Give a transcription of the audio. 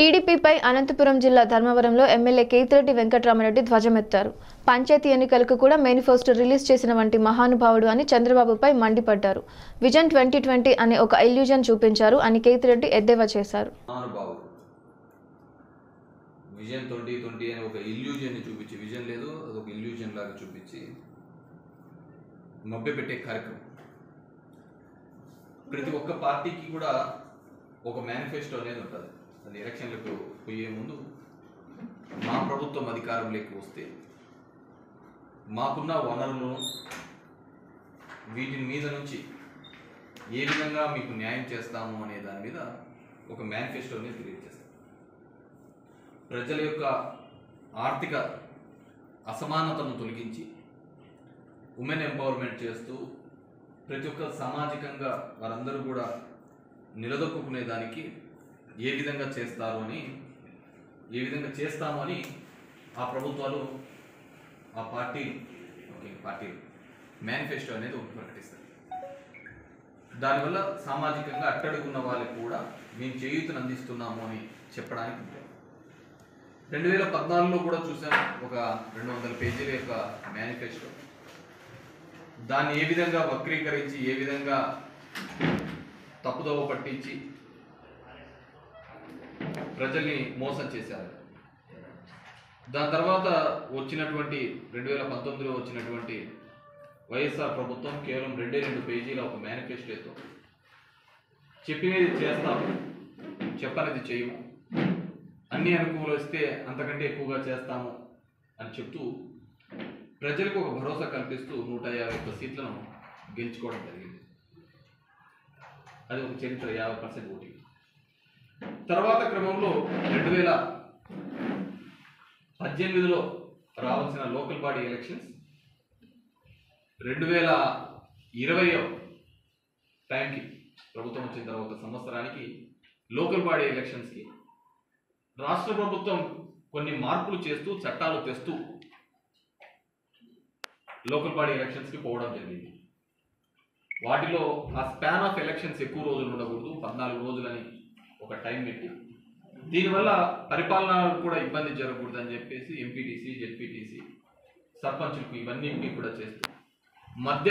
టీడీపీపై అనంతపురం జిల్లా ధర్మవరంలో ఎమ్మెల్యే కేతిరెడ్డి వెంకట్రామరెడ్డి ధ్వజమెత్తారు పంచాయతీ ఎన్నికలకు కూడా మేనిఫెస్టో రిలీజ్ చేసిన వంటి మహానుభావుడు అని చంద్రబాబుపై మండిపడ్డారు విజన్ ట్వంటీ ట్వంటీ అనే ఒక ఇల్యూజన్ చూపించారు అని కేతిరెడ్డి ఎద్దేవా చేశారు మహానుభావుడు విజన్ ట్వంటీ ట్వంటీ అని ఒక ఇల్యూజన్ని చూపించి విజన్ లేదు అది ఒక ఇల్యూజన్ లాగా చూపించి మభ్యపెట్టే కార్యక్రమం ప్రతి ఒక్క పార్టీకి కూడా ఒక మేనిఫెస్టో అనేది ఉంటుంది అది ఎలక్షన్లకు పోయే ముందు మా ప్రభుత్వం అధికారంలోకి వస్తే మాకున్న వనరులను వీటి మీద నుంచి ఏ విధంగా మీకు న్యాయం చేస్తాము అనే దాని మీద ఒక మేనిఫెస్టోని తెలియజేస్తాం ప్రజల యొక్క ఆర్థిక అసమానతను తొలగించి ఉమెన్ ఎంపవర్మెంట్ చేస్తూ ప్రతి ఒక్క సామాజికంగా వారందరూ కూడా నిలదొక్కునే దానికి ఏ విధంగా చేస్తారు అని ఏ విధంగా చేస్తాము అని ఆ ప్రభుత్వాలు ఆ పార్టీలు ఓకే పార్టీలు మేనిఫెస్టో అనేది ఒకటి ప్రకటిస్తారు దానివల్ల సామాజికంగా అట్టడుగున్న వాళ్ళకి కూడా మేము చేయూతను అందిస్తున్నాము అని చెప్పడానికి ఉంటుంది. రెండు వేల పద్నాలుగులో కూడా చూసాం ఒక రెండు వందల పేజీల యొక్క మేనిఫెస్టో దాన్ని ఏ విధంగా వక్రీకరించి ఏ విధంగా తప్పుదోవ పట్టించి ప్రజల్ని మోసం చేశారు దాని తర్వాత వచ్చినటువంటి రెండు వేల పంతొమ్మిదిలో వచ్చినటువంటి వైఎస్ఆర్ ప్రభుత్వం కేవలం రెండే రెండు పేజీల ఒక మేనిఫెస్టోతో చెప్పినది చేస్తాము చెప్పనిది చేయము అన్ని అనుకూలిస్తే అంతకంటే ఎక్కువగా చేస్తాము అని చెప్తూ ప్రజలకు ఒక భరోసా కల్పిస్తూ నూట యాభై ఒక్క సీట్లను గెలుచుకోవడం జరిగింది అది ఒక చరిత్ర యాభై పర్సెంట్ ఓటింగ్ తర్వాత క్రమంలో రెండు వేల పద్దెనిమిదిలో రావాల్సిన లోకల్ బాడీ ఎలక్షన్స్ రెండు వేల ఇరవై టైంకి ప్రభుత్వం వచ్చిన తర్వాత సంవత్సరానికి లోకల్ బాడీ ఎలక్షన్స్కి రాష్ట్ర ప్రభుత్వం కొన్ని మార్పులు చేస్తూ చట్టాలు తెస్తూ లోకల్ బాడీ ఎలక్షన్స్కి పోవడం జరిగింది వాటిలో ఆ స్పాన్ ఆఫ్ ఎలక్షన్స్ ఎక్కువ రోజులు ఉండకూడదు పద్నాలుగు రోజులని ఒక టైం పెట్టి దీనివల్ల పరిపాలన కూడా ఇబ్బంది జరగకూడదు అని చెప్పేసి ఎంపీటీసీ జెడ్పీటీసీ సర్పంచులకు ఇవన్నీ కూడా చేస్తూ మధ్య